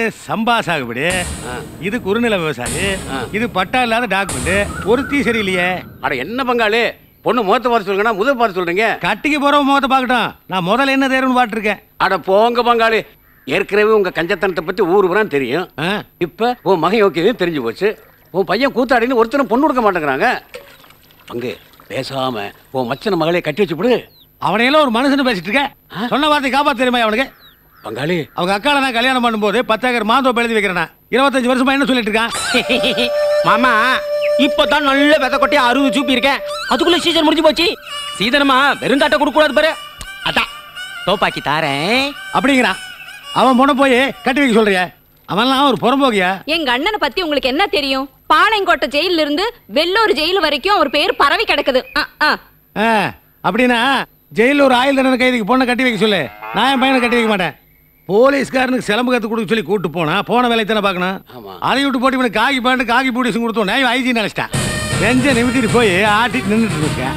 சம்பா சாகுபடி இது குறுநில விவசாயி இது பட்டா இல்லாத டாக்குமெண்ட் ஒருத்தி சரியில்லையே அட என்ன பங்காளி பொண்ணு முகத்தை பார்த்து சொல்லுங்கன்னா முதல் பார்த்து சொல்றீங்க கட்டிக்கு போறவன் முகத்தை பார்க்கட்டும் நான் முதல்ல என்ன தேர்வுன்னு பாட்டுருக்கேன் அட போங்க பங்காளி ஏற்கனவே உங்க கஞ்சத்தனத்தை பத்தி ஊர் பூரா தெரியும் இப்ப உன் மகன் ஓகேவும் தெரிஞ்சு போச்சு உன் பையன் கூத்தாடின்னு ஒருத்தரும் பொண்ணு கொடுக்க மாட்டேங்கிறாங்க பங்கு பேசாம உன் மச்சன மகளே கட்டி வச்சு விடு அவனையெல்லாம் ஒரு மனுஷன் பேசிட்டு இருக்க சொன்ன வார்த்தை காப்பாத்த தெரியுமா அவனுக்கு பங்காளி அவங்க அக்கால நான் கல்யாணம் பண்ணும்போது பத்தாயிரம் மாந்தோப்பு எழுதி வைக்கிறேன் இருபத்தஞ்சு வருஷமா என்ன சொல்லிட்டு இருக்கான் மாமா இப்பதான் நல்ல வித கொட்டி அறுபது சூப்பி இருக்கேன் அதுக்குள்ள சீசன் முடிஞ்சு போச்சு சீதனமா வெறுந்தாட்ட கொடுக்க கூடாது பாரு அதான் தோப்பாக்கி தாரேன் அப்படிங்கிறான் அவன் பொண்ணை போய் கட்டி வைக்க சொல்றிய அவன்லாம் ஒரு புறம்போக்கியா எங்க அண்ணனை பத்தி உங்களுக்கு என்ன தெரியும் பாளையங்கோட்டை ஜெயில இருந்து வெள்ளூர் ஜெயில் வரைக்கும் அவர் பேர் பரவி கிடக்குது அ, அ. ஆ, அப்படின்னா ஜெயிலில் ஒரு ஆயுள் தண்டனை கைதிக்கு பொண்ணை கட்டி வைக்க சொல்லு நான் என் பையனை கட்டி வைக்க மாட்டேன் போலீஸ்காரனுக்கு சிலம்பு கத்து கொடுக்க சொல்லி கூட்டு போனா போன வேலையை தானே பார்க்கணும் அதை விட்டு போட்டு இவனுக்கு காகி பாண்டு காகி பூடிஸும் கொடுத்தோம் நான் ஐஜி நினைச்சிட்டேன் நெஞ்ச நிமித்திட்டு போய் ஆட்டிட்டு நின்றுட்டு இருக்கேன்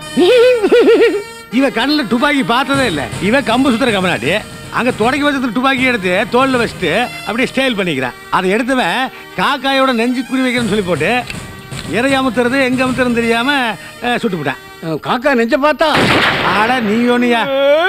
இவன் கண்ணில் துப்பாக்கி பார்த்ததே இல்லை இவன் கம்பு சுத்துற கமநாட்டி அங்க தொடக்கி வச்சது துப்பாக்கி எடுத்து தோல்ல வச்சுட்டு அப்படியே ஸ்டைல் பண்ணிக்கிறான் அதை எடுத்தவன் காக்காயோட நெஞ்சு குறி வைக்கிறேன்னு சொல்லி போட்டு இறை அமுத்துறது எங்க அமுத்துறது தெரியாம அஹ், சுட்டு விட்டான் காக்கா நெஞ்ச பார்த்தா ஆட நீ ஒண்ணியா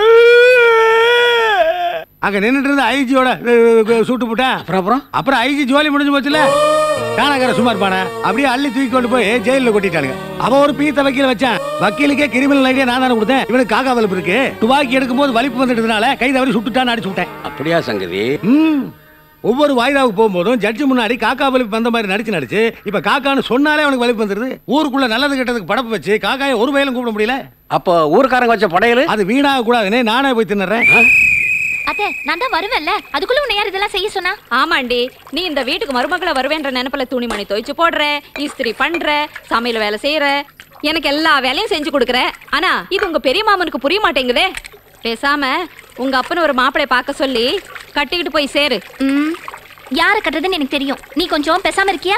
அங்க நின்னுட்டு இருந்த ஐஜியோட சுட்டு போட்டேன் அப்புறம் அப்புறம் அப்புறம் ஐஜி ஜோலி முடிஞ்சு போச்சுல காணாக்கார சும்மா இருப்பானே அப்படியே அள்ளி தூக்கி கொண்டு போய் ஜெயில கொட்டிட்டானுங்க அவன் ஒரு பீத்த வக்கீல வச்சான் வக்கீலுக்கே கிரிமினல் ஐடியா நான் தானே கொடுத்தேன் இவனுக்கு காக்கா வலிப்பு இருக்கு துப்பாக்கி எடுக்கும்போது வலிப்பு வந்துட்டதுனால கை தவறி சுட்டுட்டான்னு அடிச்சு விட்டேன் அப்படியா சங்கதி ம் ஒவ்வொரு வாய்தாவுக்கு போகும்போதும் ஜட்ஜி முன்னாடி காக்கா வலிப்பு வந்த மாதிரி நடிச்சு நடிச்சு இப்ப காக்கான்னு சொன்னாலே அவனுக்கு வலிப்பு வந்துருது ஊருக்குள்ள நல்லது கெட்டதுக்கு படப்பு வச்சு காக்காயை ஒரு வயலும் கூப்பிட முடியல அப்போ ஊர்க்காரங்க வச்ச படையல் அது வீணாக கூடாதுன்னு நானே போய் தின்னுறேன் அத்தை நான் தான் வருவேன்ல அதுக்குள்ள உன்னை யார் இதெல்லாம் செய்ய சொன்னா ஆமாண்டி நீ இந்த வீட்டுக்கு மருமகளை வருவேன்ற நினைப்புல துணிமணி துவைச்சு போடுற இஸ்திரி பண்ற சமையல் வேலை செய்யற எனக்கு எல்லா வேலையும் செஞ்சு கொடுக்குற ஆனா இது உங்க பெரிய மாமனுக்கு புரிய மாட்டேங்குதே பேசாம உங்க அப்பனை ஒரு மாப்பிளை பார்க்க சொல்லி கட்டிக்கிட்டு போய் சேரு ம் யாரை கட்டுறதுன்னு எனக்கு தெரியும் நீ கொஞ்சம் பேசாம இருக்கியா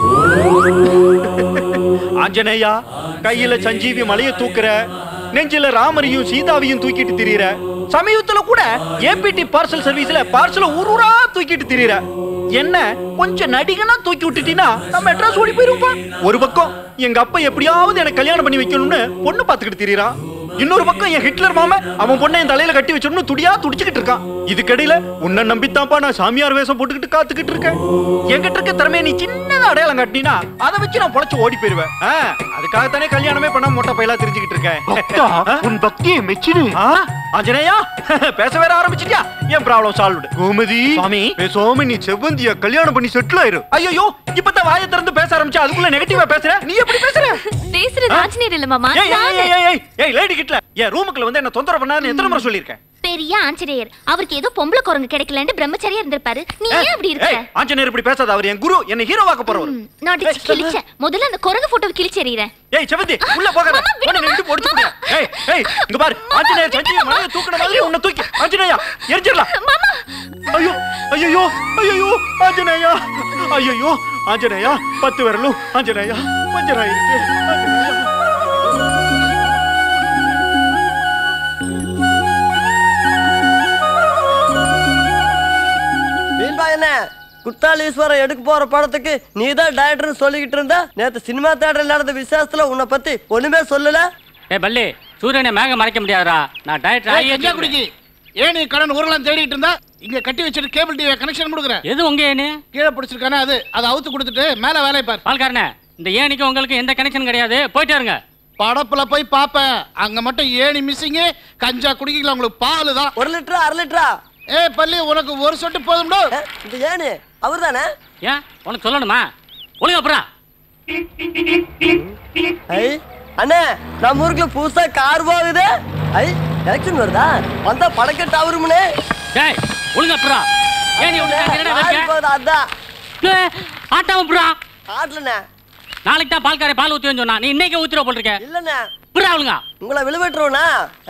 ஆஞ்சநேயா கையில சஞ்சீவி மலைய தூக்குற நெஞ்சில ராமரையும் சீதாவையும் தூக்கிட்டு திரியற சமீபத்துல கூட ஏபிடி பார்சல் சர்வீஸ்ல பார்சல ஊர் ஊரா தூக்கிட்டு திரியற என்ன கொஞ்சம் நடிகனா தூக்கி விட்டுட்டீங்கன்னா நம்ம மெட்ராஸ் ஓடி போயிருப்போம் ஒரு பக்கம் எங்க அப்பா எப்படியாவது எனக்கு கல்யாணம் பண்ணி வைக்கணும்னு பொண்ணு பாத்துக்கிட்டு திரியறான் இன்னொரு பக்கம் என் ஹிட்லர் மாம அவன் பொண்ணை என் தலையில கட்டி வச்சிடணும் துடியா துடிச்சுக்கிட்டு இருக்கான் இதுக்கடையில உன்னை நம்பித்தான்ப்பா நான் சாமியார் வேஷம் போட்டுக்கிட்டு காத்துக்கிட்டு இருக்கேன் என்கிட்ட இருக்க திறமையை நீ சின்னதா அடையாளம் காட்டினா அதை வச்சு நான் பொழைச்சு ஓடி போயிருவேன் ஆ, அதுக்காகத்தானே கல்யாணமே பண்ண மொட்டை பையலா தெரிஞ்சுக்கிட்டு இருக்கேன் உன் பக்தியை மெச்சினு ஆஞ்சநேயா பேச வேற ஆரம்பிச்சிட்டியா என் ப்ராப்ளம் சால்வ்டு கோமதி சாமி பேசாம நீ செவ்வந்திய கல்யாணம் பண்ணி செட்டில் ஆயிரு ஐயோ இப்பதான் வாயை திறந்து பேச ஆரம்பிச்சா அதுக்குள்ள நெகட்டிவா பேசுற நீ எப்படி பேசுற பேசுறது ஆஞ்சநேயர் இல்ல மாமா ஏய், ஏய், நானு. ஏய், ஏய், ஏய், ஏய், லேடி கிட்ல என் ரூமுக்குள்ள வந்து என்ன தொந்தரவு பண்ணாதுன்னு எத்தனை முறை சொல்லியிருக்கேன் பெரிய ஆஞ்சநேயர் அவருக்கு ஏதோ பொம்பளை குரங்கு கிடைக்கலன்னு பிரம்மச்சரியா இருந்திருப்பாரு நீ ஏன் அப்படி இருக்க ஏய், ஆஞ்சநேயர் இப்படி பேசாத அவர் என் குரு என்ன ஹீரோவாக்க போறவர் நான் அடிச்சு கிழிச்சேன் முதல்ல அந்த குரங்கு போட்டோவை கிழிச்செறிகிறேன் ஏய் செவந்தி உள்ள போகாத உன்னை நின்று போட்டு போடு. ஏய் ஏய் இங்க பாரு ஆஞ்சநேயர் சஞ்சி மலைய தூக்குன மாதிரி உன்னை தூக்கி ஆஞ்சநேயா எரிஞ்சிரலாம் ஐயோ ஐயோ ஐயோ ஆஞ்சநேயா ஐயோ ஆஞ்சநேயா பத்து விரலும் ஆஞ்சநேயா மஞ்சரா இருக்கு ஆஞ்சநேயா வீண்பா என்ன குத்தாலீஸ்வரர் எடுக்க போற படத்துக்கு நீ தான் டைரக்டர்னு சொல்லிக்கிட்டு இருந்தா நேத்து சினிமா தேட்டரில் நடந்த விசேஷத்துல உன்னை பத்தி ஒண்ணுமே சொல்லல ஏ பல்லி சூரியனை மேக மறைக்க முடியாதுடா நான் ஏய், எங்க டைரக்டர் குடிக்கி ஏன் நீ கடன் ஊரெல்லாம் தேடிட்டு இருந்தா இங்க கட்டி வச்சிட்டு கேபிள் டிவி கனெக்ஷன் கொடுக்குறேன் எது உங்க ஏனி கீழே பிடிச்சிருக்கானே அது அதை அவுத்து கொடுத்துட்டு மேல வேலையை பார் பால்காரனே இந்த ஏனிக்கு உங்களுக்கு எந்த கனெக்ஷன் கிடையாது போயிட்டே இருங்க படப்புல போய் பாப்பேன் அங்க மட்டும் ஏணி மிஸ்ஸிங்கு கஞ்சா குடிக்கல உங்களுக்கு பால் தான் ஒரு லிட்டரா அரை லிட்டரா ஏ பள்ளி உனக்கு ஒரு சொட்டு போதும்டோ இந்த ஏனு அவர் தானே ஏன் உனக்கு சொல்லணுமா ஒழுங்கா அப்புறம் ஐ அண்ணே நம்ம ஊருக்குள்ள புதுசா கார் போகுது ஐ எலெக்ஷன் வருதா வந்தா படக்க டவருமுனே டேய் ஒழுங்கா அப்புறம் ஏனி ஒழுங்கா என்னடா வைக்க போகுது அதான் ஏய், ஆட்டாம அப்புறம் ஆட்டலண்ணே நாளைக்கு தான் பால்காரை பால் ஊத்துவேன்னு சொன்னா நீ இன்னைக்கு ஊத்துற போல் இருக்க இல்லண்ணே புறா ஒழுங்கா உங்களை விழுவிட்டுருவனா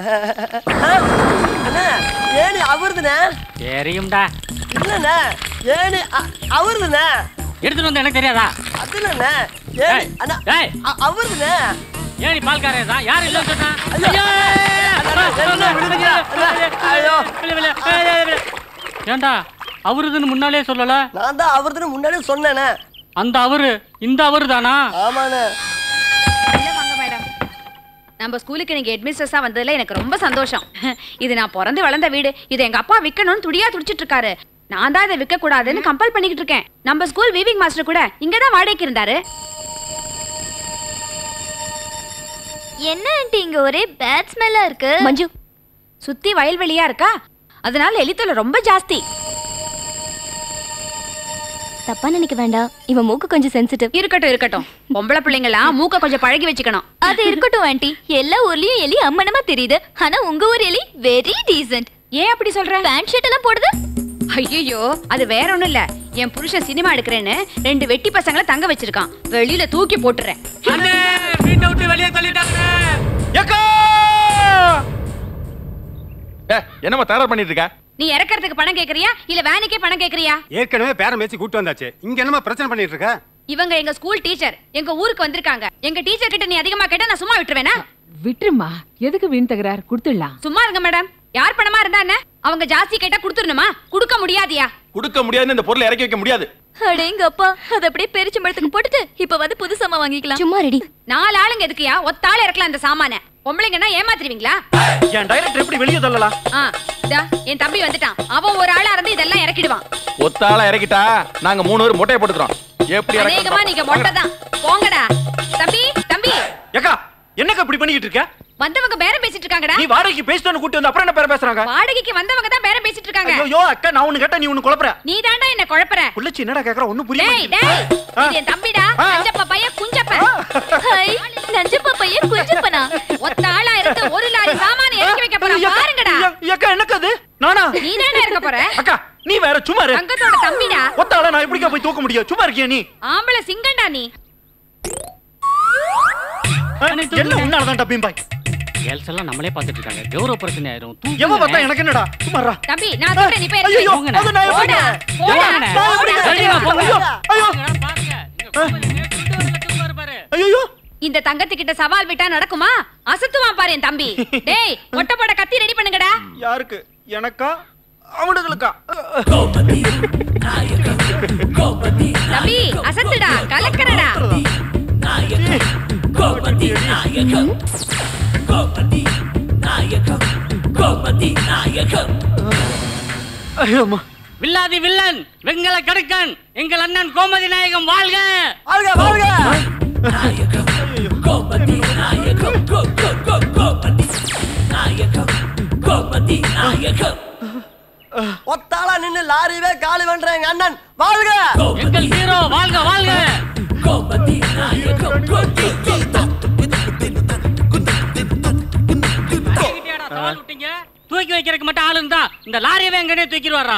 அண்ணே ஏனி அவருதுண்ணே தெரியும்டா இல்லண்ணே ஏனி அ- அவருதுண்ணே எடுத்துட்டு வந்து எனக்கு தெரியாதா அதுலண்ணே ஏனி ஏய், அண்ணா ஏய். அ- அவருதுண்ணே ஏனி பால்காரே தான் யார் இல்ல சொன்னா ஐயோ. அண்ணா, அண்ணா, விடுங்க. அண்ணா, ஐயோ. ஏண்டா அவருதுன்னு முன்னாலே சொல்லல நான் தான் அவர்துன்னு முன்னாடியே சொன்னேனே அந்த அவரு இந்த அவரு தானா ஆமாண்ணே உள்ள வாங்க மேடம் நம்ம ஸ்கூலுக்கு நீங்க ஹெட்மிஸ்டர்ஸா வந்ததுல எனக்கு ரொம்ப சந்தோஷம் இது நான் பிறந்து வளர்ந்த வீடு இதை எங்க அப்பா விற்கணும்னு துடியா துடிச்சிட்டு இருக்காரு நான் தான் இதை விற்க கூடாதுன்னு கம்பல் பண்ணிக்கிட்டு இருக்கேன் நம்ம ஸ்கூல் வீவிங் மாஸ்டர் கூட இங்க தான் வாடகைக்கு இருந்தாரு என்ன ஆண்டி இங்க ஒரே பேட் ஸ்மெல்லா இருக்கு மஞ்சு சுத்தி வயல்வெளியா இருக்கா அதனால எலித்தொலை ரொம்ப ஜாஸ்தி தப்பா நினைக்க வேண்டாம் இவன் மூக்கு கொஞ்சம் சென்சிட்டிவ் இருக்கட்டும் இருக்கட்டும் பொம்பளை பிள்ளைங்களாம் மூக்க கொஞ்சம் பழகி வச்சுக்கணும் அது இருக்கட்டும் ஆண்டி எல்லா ஊர்லயும் எலி அம்மனமா தெரியுது ஆனா உங்க ஊர் எலி வெரி டீசென்ட் ஏன் அப்படி சொல்ற பேண்ட் ஷர்ட் எல்லாம் போடுது ஐயோ அது வேற ஒண்ணும் இல்ல என் புருஷன் சினிமா எடுக்கிறேன்னு ரெண்டு வெட்டி பசங்களை தங்க வச்சிருக்கான் வெளியில தூக்கி போட்டுறேன் வீட்டை விட்டு வெளியே தள்ளிட்டாங்க ஏக்கா என்னம்மா தயார் பண்ணிட்டு இருக்க நீ இறக்கறதுக்கு பணம் கேக்குறியா இல்ல வேனுக்கே பணம் கேக்குறியா ஏற்கனவே பேரம் பேசி கூட்டு வந்தாச்சு இங்க என்னமா பிரச்சனை பண்ணிட்டு இருக்க இவங்க எங்க ஸ்கூல் டீச்சர் எங்க ஊருக்கு வந்திருக்காங்க எங்க டீச்சர் கிட்ட நீ அதிகமா கேட்டா நான் சும்மா விட்டுருவேனா விட்டுருமா எதுக்கு வீண் தகராறு கொடுத்துடலாம் சும்மா இருங்க மேடம் யார் பணமா இருந்தா என்ன அவங்க ஜாஸ்தி கேட்டா கொடுத்துடணுமா கொடுக்க முடியாதியா கொடுக்க முடியாதுன்னு இந்த பொருளை இறக்கி வைக்க முடியாது அடேங்க அப்பா அது அப்படியே பெருச்சம்பழத்துக்கு போட்டுட்டு இப்ப வந்து புது சாமா வாங்கிக்கலாம் சும்மா ரெடி நாலு ஆளுங்க எதுக்குயா ஒத்தாள் இறக்கலாம் இந்த சாமான பொம்பளைங்கன்னா ஏமாத்திருவீங்களா என் டைரக்டர் எப்படி வெளியே தள்ளலாம் ஆ இதா என் தம்பி வந்துட்டான் அவன் ஒரு ஆளா இருந்து இதெல்லாம் இறக்கிடுவான் ஒத்தாள இறக்கிட்டா நாங்க மூணு பேர் மொட்டையை போட்டுக்கிறோம் எப்படி அநேகமா நீங்க மொட்டை தான் போங்கடா தம்பி தம்பி ஏக்கா என்னக்கா இப்படி பண்ணிக்கிட்டு இருக்க வந்தவங்க பேரம் பேசிட்டு இருக்காங்கடா நீ வாடகைக்கு பேசிட்டு கூட்டி வந்து அப்புறம் என்ன பேர பேசுறாங்க வாடகைக்கு வந்தவங்க தான் பேரம் பேசிட்டு இருக்காங்க ஐயோ அக்கா நான் ஒண்ணு கேட்டா நீ ஒண்ணு குழப்பற நீ தாண்டா என்ன குழப்பற புள்ளச்சி என்னடா கேக்குற ஒண்ணும் புரிய டேய் டேய் இது என் தம்பிடா அஞ்சப்ப பையன் குஞ்சப்ப ஹை நஞ்சப்பா பையன் குஞ்சப்பனா ஒத்த ஆளா இருந்து ஒரு லாரி சாமான இறக்கி வைக்க போறான் பாருங்கடா ஏக்கா என்னக்கா அது நானா நீ தானே இருக்க போற அக்கா நீ வேற சும்மா இரு தங்கத்தோட தம்பிடா ஒத்தாள நான் எப்படிக்கா போய் தூக்க முடியும் சும்மா இருக்கியா நீ ஆம்பளை சிங்கண்டா நீ என்ன உன்னாலதான் டப்பிங் பாய் கேர்ள்ஸ் எல்லாம் நம்மளே பார்த்துட்டு இருக்காங்க கௌரவ பிரச்சனை ஆயிரும் எவன் பார்த்தா எனக்கு என்னடா சும்மா இருடா. தம்பி நான் சொல்றேன் நீ போய் ஐயோ, இறக்கி வை. அது நான் எப்படி- போடா, போடா, நான் எப்படி- போடா. ஐயோ, ஐயோ ஐயோ இந்த தங்கத்துக்கிட்ட சவால் விட்டா நடக்குமா அசத்துவான் பாரு என் தம்பி டேய் ஒட்ட போட கத்தி ரெடி பண்ணுங்கடா யாருக்கு எனக்கா அவனுங்களுக்கா தம்பி அசத்துடா கலக்கறடா ஐயோம்மா வில்லாதி வில்லன் வெங்கல கடுக்கன் எங்கள் அண்ணன் கோமதி நாயகம் வாழ்க வாழ்க வாழ்க ஒத்தாளா நின்னு லாரிவே காலி பண்ற எங்க அண்ணன் வாழ்க எங்கள் ஹீரோ வாழ்க வாழ்க கிட்டியாடா சவால் விட்டீங்க? தூக்கி வைக்கிறதுக்கு மட்டும் ஆளு இருந்தா இந்த லாரியவே எங்கனே தூக்கிடுவாரா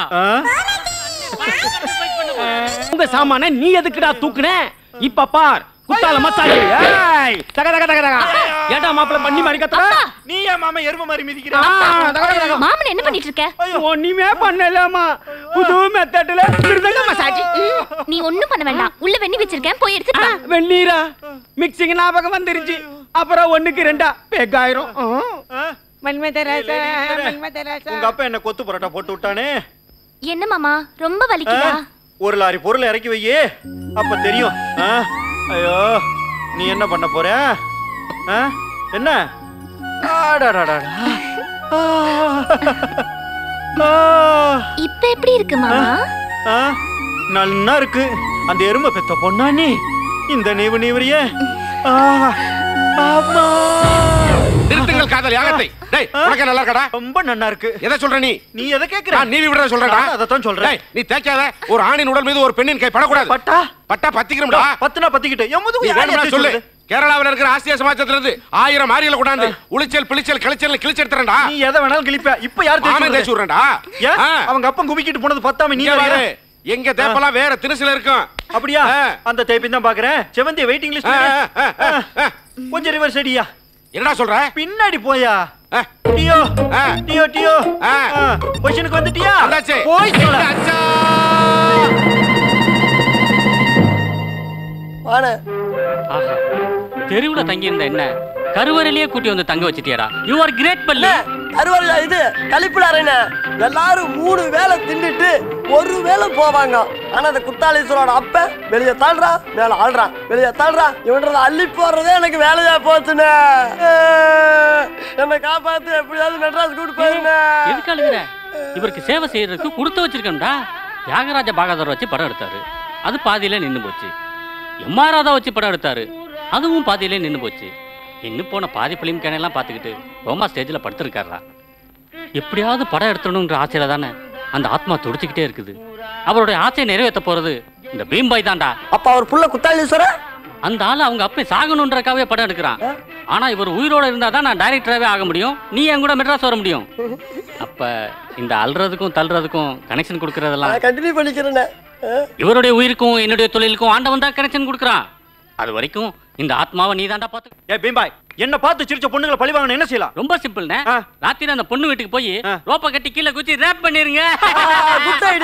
உங்க சாமான நீ எதுக்குடா தூக்குன இப்ப பார் குத்தால மத்தாடி ஏய் தக தக தக தக ஏடா மாப்பிள பண்ணி மாதிரி கத்துற நீ ஏன் மாமா எரும மாதிரி மிதிக்கிற ஆ, தக தக தக மாமன் என்ன பண்ணிட்டு இருக்க ஒண்ணுமே பண்ணலாமா புது மெத்தட்ல மிருதங்க மசாஜ் நீ ஒண்ணும் பண்ண வேண்டாம் உள்ள வெண்ணி வச்சிருக்கேன் போய் எடுத்துட்டு வா. வெந்நீரா மிக்சிங் ஞாபகம் வந்துருச்சு அப்புறம் ஒண்ணுக்கு ரெண்டா பேக்காயிரும் உங்க அப்பா என்ன கொத்து பரோட்டா போட்டு விட்டானே என்ன மாமா ரொம்ப வலிக்குதா ஒரு லாரி பொருள் இறக்கி வையே அப்ப தெரியும் ஆ? ஐயோ நீ என்ன பண்ண போற ஆ? என்ன ஆடாடாடா. ஆ. ஆ. இப்ப எப்படி இருக்கு மாமா ஆ? நன்னா இருக்கு அந்த எருமை பெத்த பொண்ணா நீ இந்த நீவு நீவரியே ஆ. ஆமா நிறுத்துங்கள் காதல் யாகத்தை டேய் உனக்கு நல்லா இருக்கடா ரொம்ப நன்னா இருக்கு எதை சொல்ற நீ நீ எதை கேக்குற நான் நீவி விடுற சொல்றடா நான் அதைத்தான் சொல்றேன் டேய் நீ தேய்க்காத ஒரு ஆணின் உடல் மீது ஒரு பெண்ணின் கை படக்கூடாது பட்டா பட்டா பத்திக்கிறோம்டா பத்துனா பத்திக்கிட்டு என் நீ முதுகு வேணும்னா யார் சொல்லு சொல்லுது? கேரளாவுல இருக்கிற ஆசிய சமாஜத்துல இருந்து ஆயிரம் ஆரியல கொண்டாந்து உளிச்சல் பிளிச்சல் கிழிச்சல் கிழிச்செடுத்துறேன்டா நீ எதை வேணாலும் கிழிப்ப இப்ப யார் மாமன் தேய்ச்சி விடுறேன்டா ஏன் ஆ. அவங்க அப்பன் குமிக்கிட்டு போனது பத்தாம நீ இங்க வேற பாரு எங்க தேப்பெல்லாம் வேற தினுசுல இருக்கும் அப்படியா ஆ. அந்த டைப்பிங் தான் பாக்குறேன் செவந்தி வெயிட்டிங் லிஸ்ட் ஆ, ஆ, ஆ, ஆ. கொஞ்சம் ரிவர்ஸ் அடியா என்னடா சொல்ற பின்னாடி போயா ஆ. டியோ ஆ. டியோ டியோ ஆ. பொசிஷனுக்கு வந்துட்டியா வந்தாச்சு போய் தொலை. அச்சா. வாணே ஆஹா தெருவுல தங்கி இருந்த என்ன கருவறையிலேயே கூட்டி வந்து தங்க வச்சிட்டியாடா யூ ஆர் கிரேட் பல்லு அருவாள் இது கழிப்புல அறைன எல்லாரும் மூணு வேளை தின்னுட்டு ஒருவேளை போவாங்க ஆனா அந்த குத்தாளீஸ்வரோட அப்ப வெளிய தள்ளுறா மேல ஆள்றான் வெளிய தள்ளுறா இவன்றத அள்ளி போடுறதே எனக்கு வேலையா போச்சுனே என்னை காப்பாத்து எப்படியாவது மெட்ராஸ் கூட்டு போயிருந்தே எதுக்கு அழுகுற இவருக்கு சேவை செய்யறதுக்கு கொடுத்து வச்சிருக்கேன்டா தியாகராஜ பாகதர் வச்சு படம் எடுத்தாரு அது பாதியில நின்னு போச்சு எம்ஆர் ராதா வச்சு படம் எடுத்தாரு அதுவும் பாதியிலே நின்னு போச்சு இன்னும் போன பாதி பிலிம் கேனெல்லாம் பார்த்துக்கிட்டு ரோமா ஸ்டேஜில் படுத்திருக்காரா எப்படியாவது படம் எடுத்துடணுங்கிற ஆசையில தானே அந்த ஆத்மா துடிச்சுக்கிட்டே இருக்குது அவருடைய ஆசையை நிறைவேற்ற போறது இந்த பீம்பாய் தான்டா அப்ப அவர் புள்ள குத்தாளீஸ்வரா அந்த ஆளு அவங்க அப்பே சாகணுன்றக்காவே படம் எடுக்கிறான் ஆனா இவர் உயிரோட இருந்தா தான் நான் டைரக்டராகவே ஆக முடியும் நீ என் கூட மெட்ராஸ் வர முடியும் அப்ப இந்த அல்றதுக்கும் தள்ளுறதுக்கும் கனெக்ஷன் கொடுக்கறதெல்லாம் கண்டினியூ பண்ணிக்கிறேன் இவருடைய உயிருக்கும் என்னுடைய தொழிலுக்கும் ஆண்டவன் தான் கனெக்ஷன் கொடுக்குறான் அது வரைக்கும் இந்த ஆத்மாவை நீ தாண்டா பார்த்து ஏ பீம்பாய் என்ன பார்த்து சிரிச்ச பொண்ணுங்களை பழி வாங்கணும் என்ன செய்யலாம் ரொம்ப சிம்பிள்ண்ணே ராத்திரி அந்த பொண்ணு வீட்டுக்கு போய் ரோப்பை கட்டி கீழே குச்சி ரேப் பண்ணிருங்க குட்